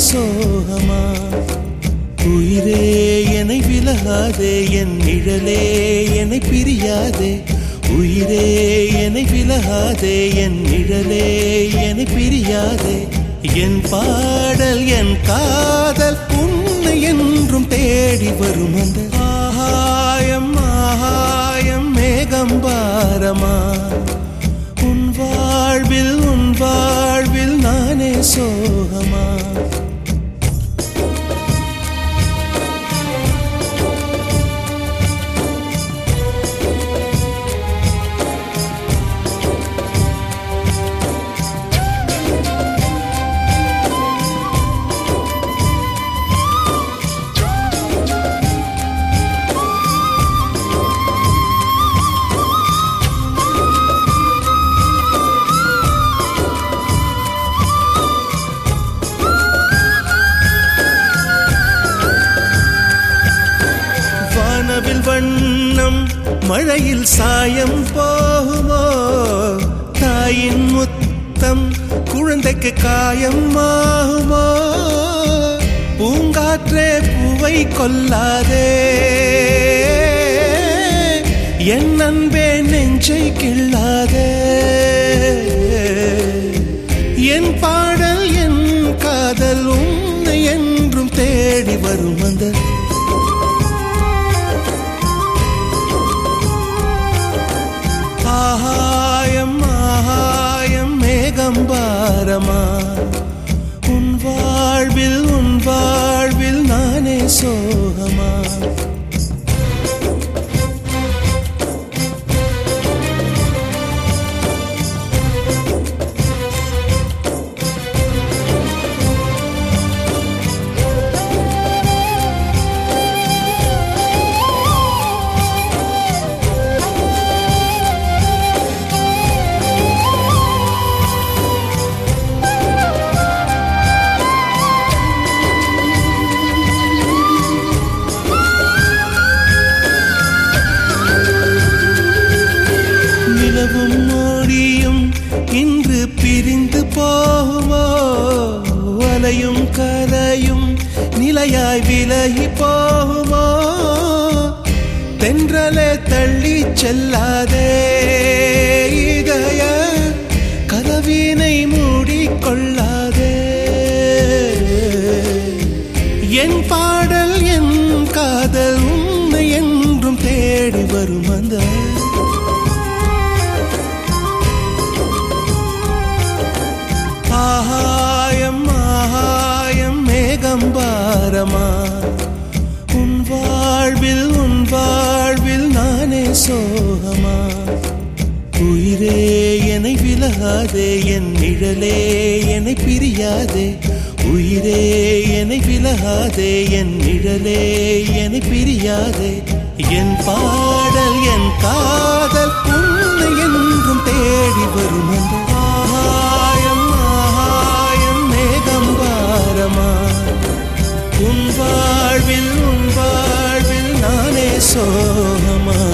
சோகமா உயிரே என்னை விலகாதே என் நிழலே என்னை பிரியாதே உயிரே என்னை விலகாதே என் நிழலே என்னை பிரியாதே என் பாடல் என் காதல் உன்னை என்றும் தேடி வரும் அந்த ஆகாயம் ஆகாயம் மேகம் பாரமா உன் வாழ்வில் உன் வாழ்வில் நானே சோகமா வானவில் வண்ணம் மழையில் சாயம் போகுமோ தாயின் முத்தம் குழந்தைக்கு காயம் ஆகுமோ பூங்காற்றே பூவை கொல்லாதே என் அன்பே நெஞ்சை கிள்ளாதே என் பாடல் என் காதல் உன்னை என்றும் தேடி வரும் அந்த ஆகாயம் ஆகாயம் மேகம் பாரமா உன் வாழ்வில் உன் வாழ்வில் நானே சோகமா நிலவும் மோடியும் இன்று பிரிந்து போகுமோ அலையும் கரையும் நிலையாய் விலகி போகுமோ தென்றலே தள்ளி செல்லாதே இதய கதவினை மூடிக்கொள்ளாதே என் பாடல் என் காதல் உன்னை என்றும் தேடி வரும் அந்த ஆகாயம் ஆகாயம் மேகம் பாரமா உன் வாழ்வில் உன் வாழ்வில் நானே சோகமா உயிரே என்னை விலகாதே என் நிழலே என்னை பிரியாதே உயிரே என்னை விலகாதே என் நிழலே என்னை பிரியாதே என் பாடல் என் காதல் உன்னை என்றும் தேடி வரும் அந்த ஆகாயம் ஆகாயம் மேகம் பாரமா உன் வாழ்வில் உன் வாழ்வில் நானே சோகமா